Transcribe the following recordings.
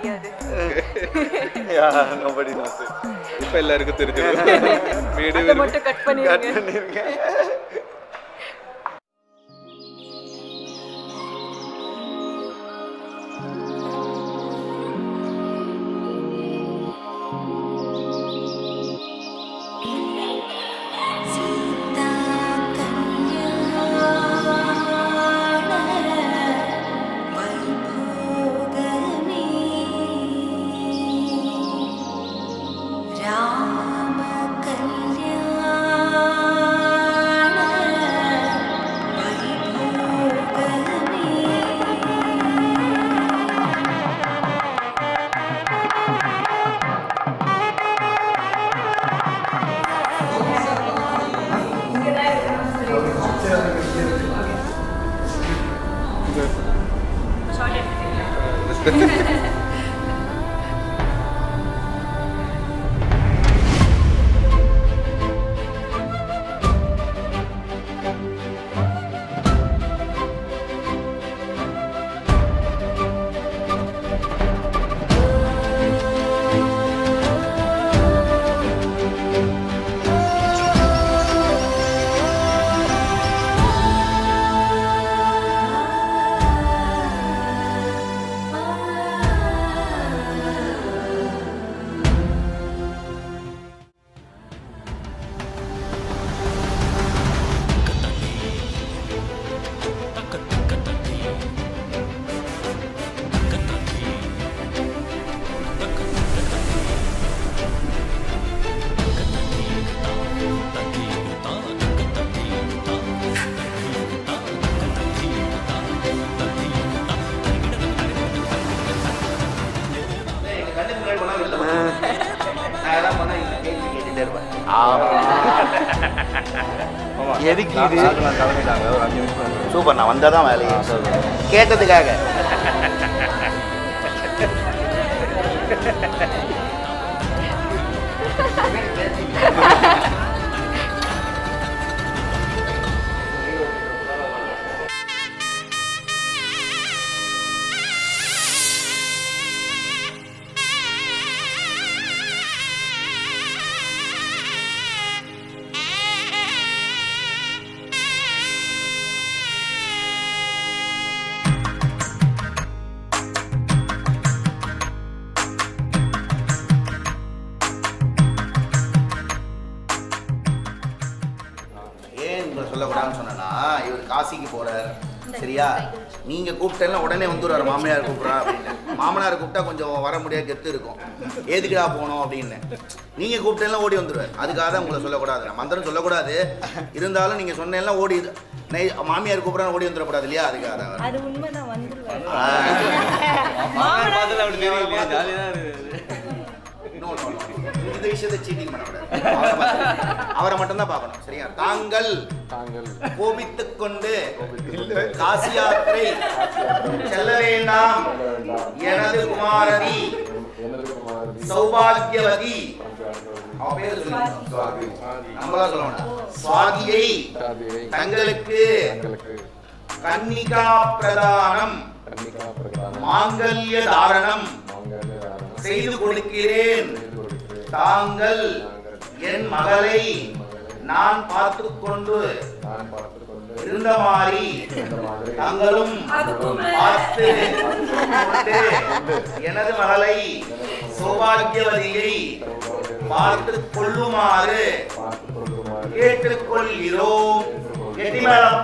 தெரியாது Yeah, nobody knows it. இப்போ எல்லாருக்கும் தெரிஞ்சிடும் வீடு அதை மட்டும் கட் பண்ணிருங்க Cut பண்ணிருக்கேன். சீதா கல்யாண வைபோகமே ராம கல்யாண வைபோகமே எதுக்கு இது சூப்பர் நான் வந்தால் தான் வேலையே கேட்டதுக்காக ஏன் உங்களை சொல்லக்கூடாதுன்னு சொன்னேன்னா இவர் காசிக்கு போறார் சரியா நீங்க கூப்பிட்டேன்னா உடனே வந்துடுவார் மாமியார் கூப்பிட்றா அப்படின்னு மாமனார் கூப்பிட்டா கொஞ்சம் வர முடியாது கெத்து இருக்கும் எதுக்குடா போகணும் அப்படின்னு நீங்க கூப்பிட்டேன்னா ஓடி வந்துடுவார் அதுக்காக தான் உங்களை சொல்லக்கூடாது நான் மந்திரம் சொல்லக்கூடாது இருந்தாலும் நீங்க சொன்னேன்னா ஓடி நை மாமியார் கூப்பிட்றா ஓடி வந்துடக்கூடாது இல்லையா அதுக்காக தான் அது உண்மை நான் வந்துருவேன் ஆ. பார்த்ததுல அப்படி தெரியலையே ஜாலியாக தான் இருக்குது No, no, no. இந்த விஷயத்தை சீட்டிங் பண்ணக்கூடாது அவரை மட்டும்- அவரை மட்டும்தான் பார்க்கணும் சரியா தாங்கள் தாங்கள் கோபித்துக் கொண்டு காசி யாத்திரை செல்ல வேண்டாம் எனது குமாரதி சௌபாகியவதி அவ பேர் சொல்லு. நம்மளா சொல்ல வேண்டாம் சுவாதியை தங்களுக்கு கன்னிகா பிரதானம் மாங்கல்ய தாரணம் செய்து கொடுக்கிறேன் தாங்கள் என் மகளை நான் பார்த்து கொண்டு இருந்த மாதிரி தாங்களும் பார்த்து கொண்டு எனது மகளை சௌபாகியவதியை பார்த்து கொள்ளுமாறு கேட்டுக்கொள்கிறோம் கெட்டி மேடம்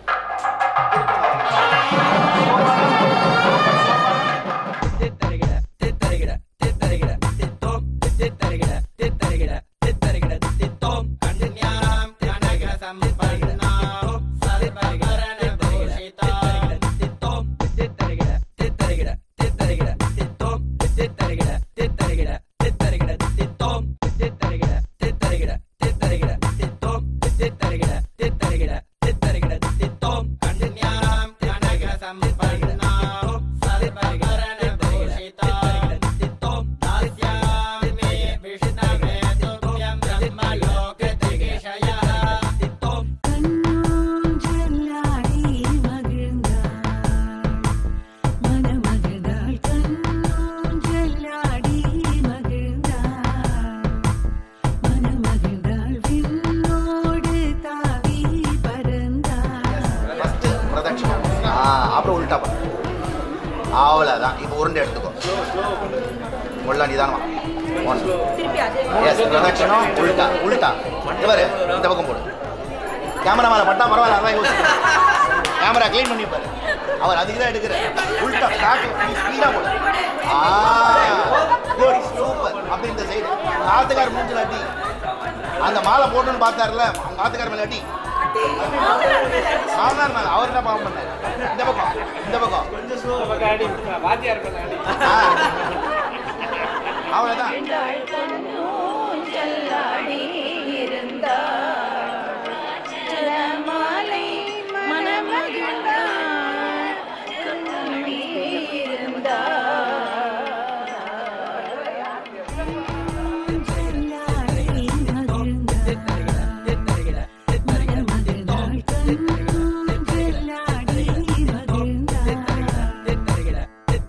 கண்ணாடி மகிழ்ந்தாள் மனமகிழ்ந்தாள் கண்ணாடி உள்டா பண்ணு அவ்வளோதான் இப்போ உருண்டை எடுத்துக்கோ உள்ள நிதானமா ஒன் திருப்பி அதே எஸ் பிரதட்சணம் உள்டா உள்டா இந்த பாரு இந்த பக்கம் போடு கேமரா மேலே பட்டா பரவாயில்ல அதான் யோசிச்சு கேமரா க்ளீன் பண்ணி பாரு அவர் அதுக்கு தான் எடுக்கிற உள்டா ஸ்டார்ட் ஸ்பீடாக போடு ஆ குட் சூப்பர் அப்படி இந்த சைடு ஆத்துக்கார் மூஞ்சில் அடி அந்த மாலை போட்டுன்னு பார்த்தாருல அவங்க ஆத்துக்கார் மேலே அடி மாமனார் மேலே அவர் என்ன பாவம் பண்ணார் இந்த பக்கம் இந்த பக்கம் ஆ. அவ்வளவுதான் ஊஞ்சலாடி இருந்தார் ஜலமாலை மனமகிழ்ந்தார் கண்ணி இருந்தார் சொல்லாடி மகிழ்ந்தாள் மகிழ்ந்தாள் சொல்லாடி மகிழ்ந்தாள்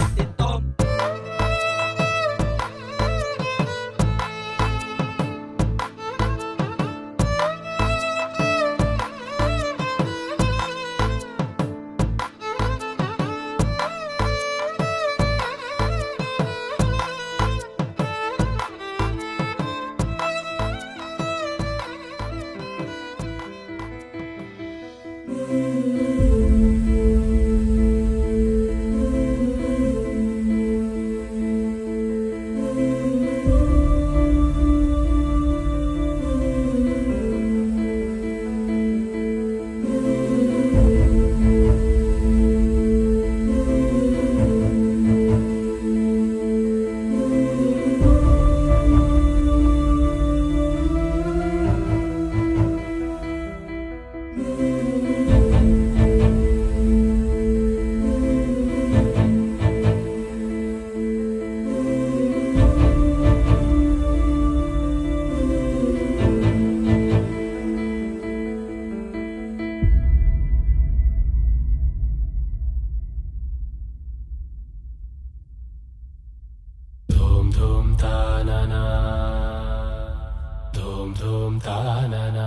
Dum dum ta na na. Dum dum ta na na.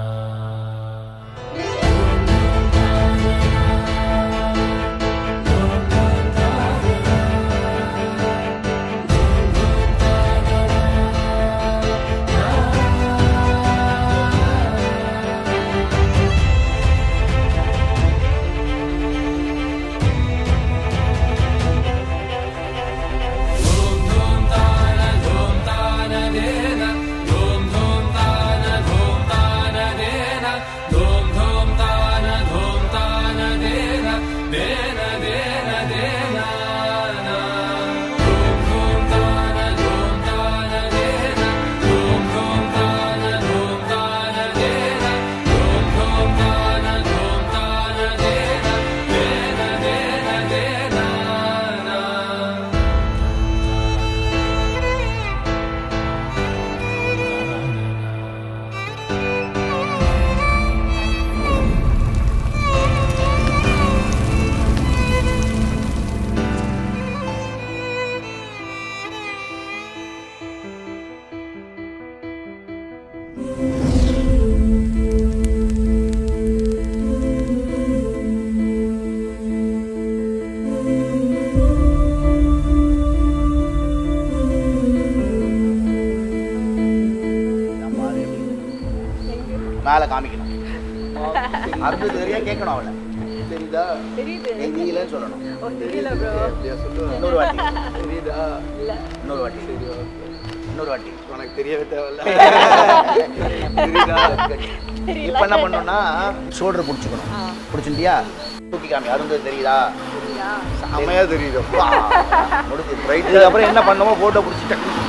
மேலே காமிக்கணும் அறுபது தெரியா கேட்கணும் அவளை தெரியுதா தெரியுது தெரியலன்னு சொல்லணும் ஓ தெரியல ப்ரோ இன்னொரு வாட்டி தெரியுதா இல்ல இன்னொரு வாட்டி இன்னொரு வாட்டி உனக்கு தெரியவே தேவையில்ல தெரியுதா தெரியல இப்போ என்ன பண்ணணும்னா ஷோல்டர் பிடிச்சிக்கணும் ஆ. பிடிச்சிட்டியா தூக்கி காமி அருந்தது தெரியுதா தெரியுதா செம்மையா தெரியுது வா. முடிஞ்சு ரைட்டு அப்புறம் என்ன பண்ணுமோ போட்டோ பிடிச்சி டக்கு